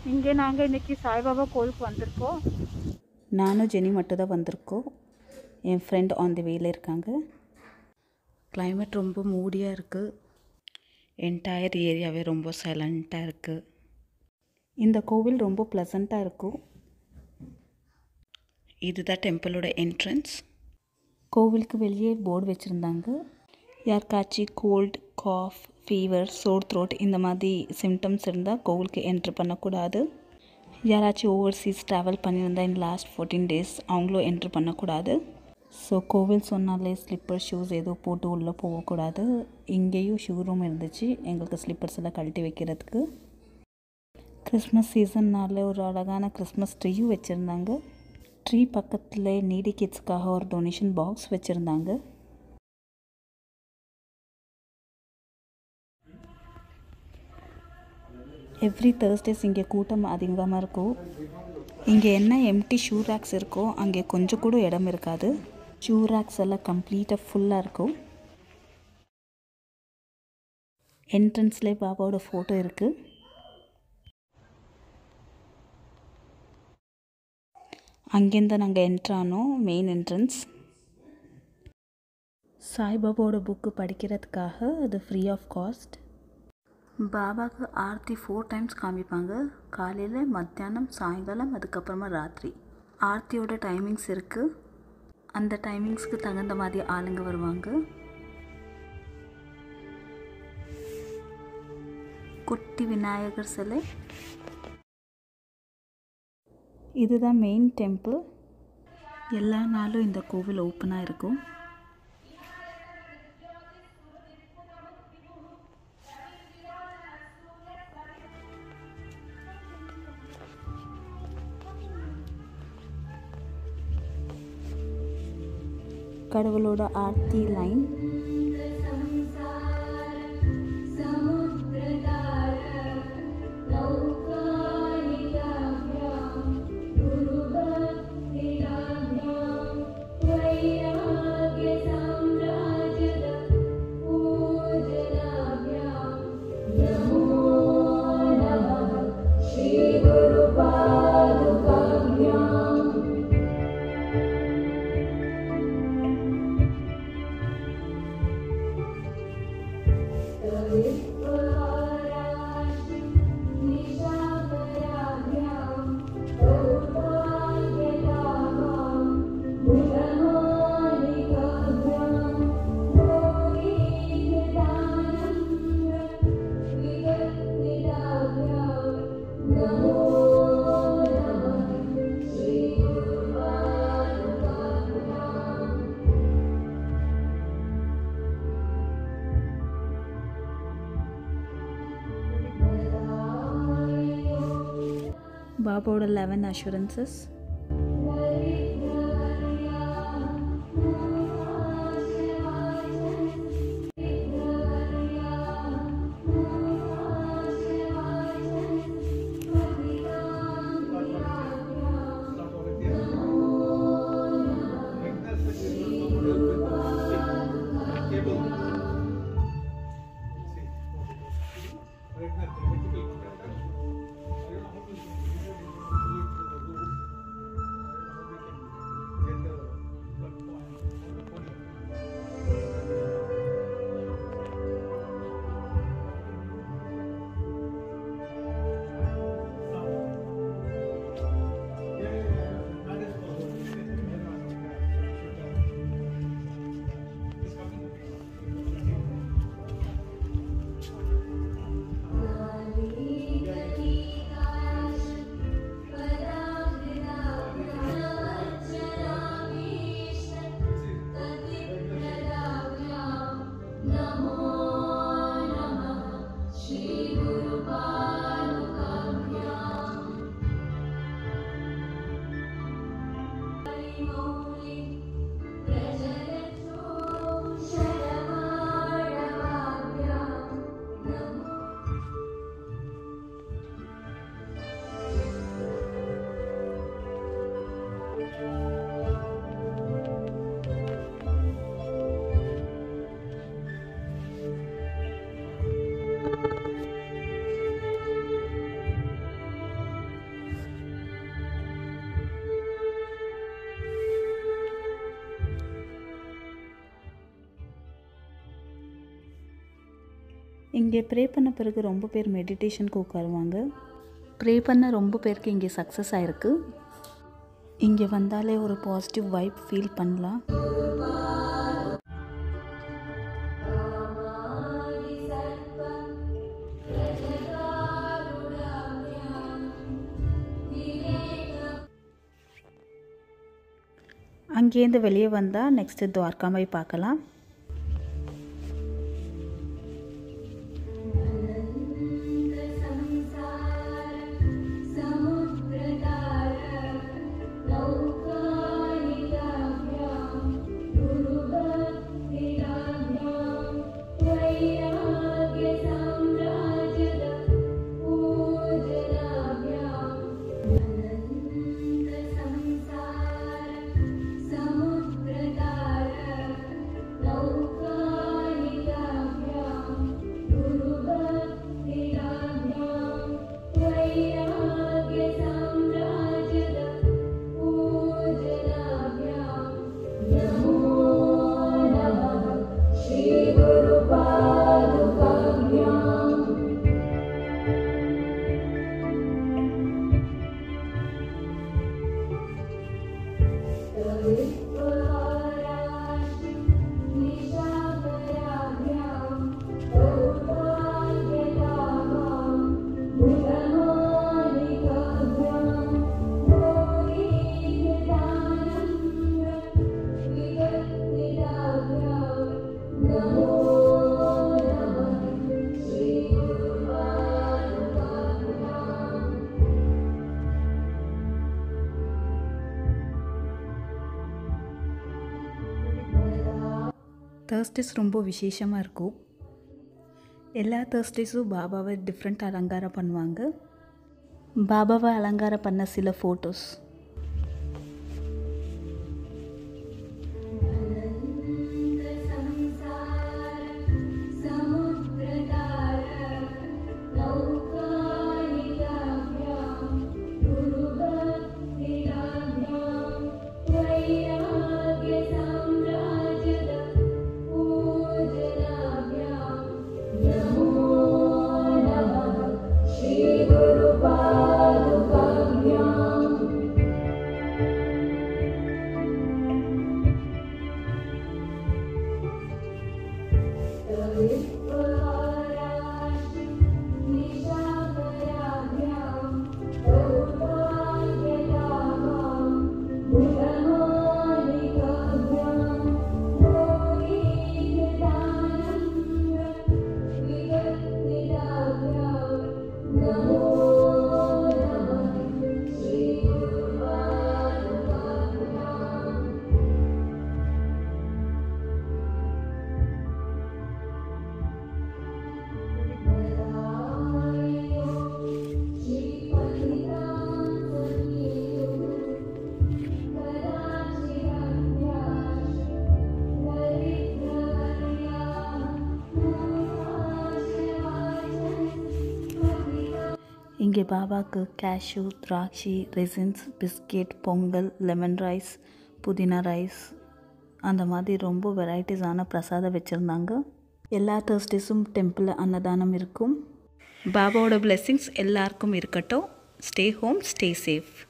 இங்கே நாங்கள் இன்றைக்கி சாய்பாபா கோயிலுக்கு வந்திருக்கோம் நானும் ஜெனி மட்டும் தான் வந்திருக்கோம் என் ஃப்ரெண்ட் ஆன் தி வேல இருக்காங்க கிளைமேட் ரொம்ப மூடியாக இருக்குது என்டையர் ஏரியாவே ரொம்ப சைலண்ட்டாக இருக்குது இந்த கோவில் ரொம்ப ப்ளசண்ட்டாக இருக்கும் இதுதான் டெம்பிளோட என்ட்ரன்ஸ் கோவிலுக்கு வெளியே போர்டு வச்சுருந்தாங்க யாருக்காச்சும் cold cough fever sore throat இந்த மாதிரி சிம்டம்ஸ் இருந்தால் கோவிலுக்கு என்ட்ரு பண்ணக்கூடாது யாராச்சும் ஓவர்சீஸ் ட்ராவல் பண்ணியிருந்தா இந்த லாஸ்ட் ஃபோர்டீன் டேஸ் அவங்களும் என்ட்ரு பண்ணக்கூடாது ஸோ கோவில் சொன்னாலே ஸ்லிப்பர் ஷூஸ் எதுவும் போட்டு உள்ளே போகக்கூடாது இங்கேயும் ஷூ ரூம் இருந்துச்சு எங்களுக்கு ஸ்லிப்பர்ஸ் எல்லாம் கழட்டி வைக்கிறதுக்கு கிறிஸ்மஸ் சீசன்னால் ஒரு அழகான கிறிஸ்மஸ் ட்ரீயும் வச்சுருந்தாங்க ட்ரீ பக்கத்தில் நீடி கிட்ஸ்க்காக ஒரு டொனேஷன் பாக்ஸ் வச்சுருந்தாங்க எவ்ரி தேர்ஸ்டேஸ் இங்கே கூட்டம் அதிகமாக இருக்கும் இங்கே என்ன எம்டி ஷூ ரேக்ஸ் இருக்கோ அங்கே கொஞ்சம் கூட இடம் இருக்காது ஷூ ரேக்ஸ் எல்லாம் கம்ப்ளீட்டாக ஃபுல்லாக இருக்கும் என்ட்ரன்ஸ்லேயே பாபாவோட ஃபோட்டோ இருக்குது அங்கேருந்து நாங்கள் என்ட்ரானோம் மெயின் என்ட்ரன்ஸ் சாய்பாபாவோட புக்கு படிக்கிறதுக்காக அது ஃப்ரீ ஆஃப் காஸ்ட் பாபாவுக்கு ஆர்த்தி ஃபோர் டைம்ஸ் காமிப்பாங்க காலையில் மத்தியானம் சாயங்காலம் அதுக்கப்புறமா ராத்திரி ஆர்த்தியோட டைமிங்ஸ் இருக்குது அந்த டைமிங்ஸ்க்கு தகுந்த மாதிரி ஆளுங்க வருவாங்க குட்டி விநாயகர் சிலை இதுதான் மெயின் டெம்பிள் எல்லா நாளும் இந்த கோவில் ஓப்பனாக இருக்கும் கடவுளோட ஆர்த்தி லைன் பாபாவோட லெவன் அஷூரன்சஸ் இங்கே ப்ரே பண்ண பிறகு ரொம்ப பேர் மெடிடேஷனுக்கு உட்காருவாங்க ப்ரே பண்ண ரொம்ப பேருக்கு இங்கே சக்ஸஸ் ஆகிருக்கு இங்கே வந்தாலே ஒரு பாசிட்டிவ் வைப் ஃபீல் பண்ணலாம் அங்கேருந்து வெளியே வந்தால் நெக்ஸ்ட்டு துவார்க்காமாய் பார்க்கலாம் தேர்ஸ்டேஸ் ரொம்ப விசேஷமாக இருக்கும் எல்லா தேர்ஸ்டேஸும் பாபாவை டிஃப்ரெண்ட் அலங்காரம் பண்ணுவாங்க பாபாவை அலங்காரம் பண்ண சில ஃபோட்டோஸ் இங்கே பாபாவுக்கு கேஷ்யூ திராட்சை raisins biscuit pongal lemon rice புதினா ரைஸ் அந்த மாதிரி ரொம்ப வெரைட்டிஸான பிரசாதம் வச்சுருந்தாங்க எல்லா தேர்ஸ்டேஸும் டெம்பிளில் அன்னதானம் இருக்கும் பாபாவோட பிளெஸ்ஸிங்ஸ் எல்லாருக்கும் இருக்கட்டும் ஸ்டே ஹோம் ஸ்டே சேஃப்